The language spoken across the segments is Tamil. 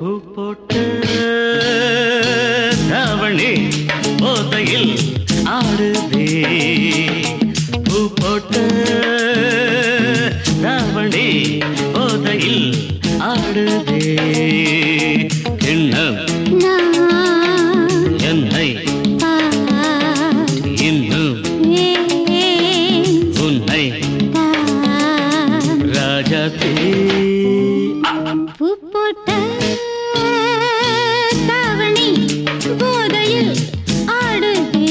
பூ போட்ட தாவணி போதையில் ஆடுதே பூ போட்ட தாவணி போதையில் ஆடுதே கிண்ணம் நான் என்னை பார் இன்னும் ஏன் உன்னை தான் ராஜா பூ போட்ட தாவணி போதையில் ஆடுதே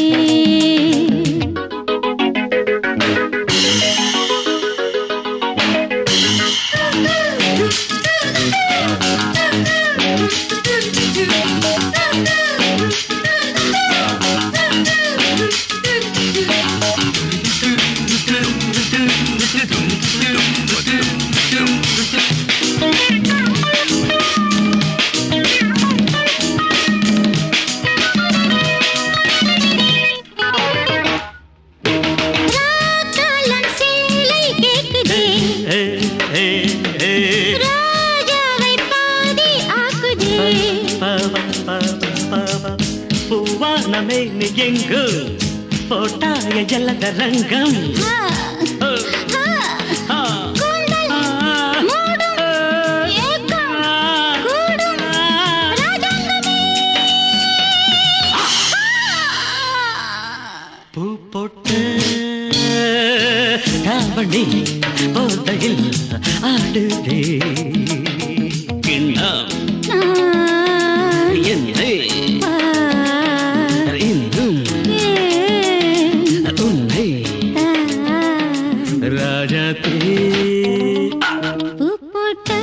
ராக்காலன் சேலை கேக்குதே ஏ ஏ ஏ ராஜாவை பாதி ஆக்குதே பூவானமே நீ எங்கு போட்டாய ஜலத ரங்கம் ஆ, ஆ, ஆ. கூந்தல் ஆ. மூடும் ஏக்கம் கூடும் ராஜாங்கமே பூ போட்டு தாவணி போதையில் ஆடுதே கிண்ணம் நான் என்னை பார் இன்னும் ஏன் உன்னை தான் ராஜா பூ போட்ட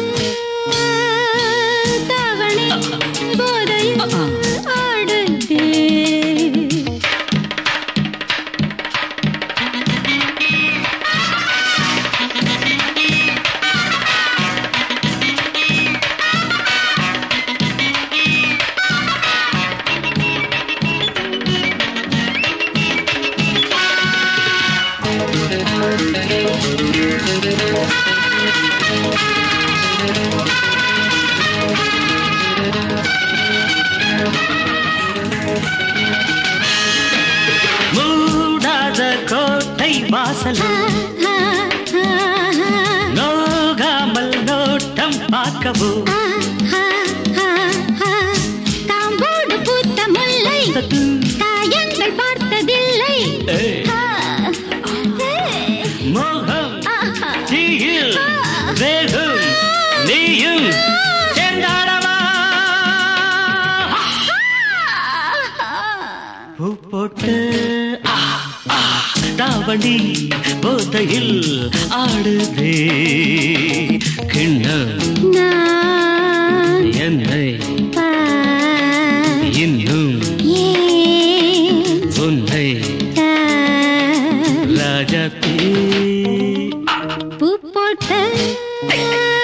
தாவணி போதையில் ஆடுதே மூடாத கோட்டை வாசல் ஆ, ஆ, ஆ, நோகாமல் நோட்டம் பார்க்கவோ ஆ, ஆ, ஆ, ஆ. காம்போடு பூத்த முல்லை காயங்கள் பார்த்ததில்லை ஏய், ஆ, ஏய், மோகம் ஆஹா. தீயில் வேகும் நீயும் சேர்ந்தாடவா பூ போட்டு ஆ, ஆ, தாவணி போதையில் ஆடுதே கிண்ணம் நான் என்னை பார் இன்னும் ஏன் உன்னை தான் ராஜா பூ போட்ட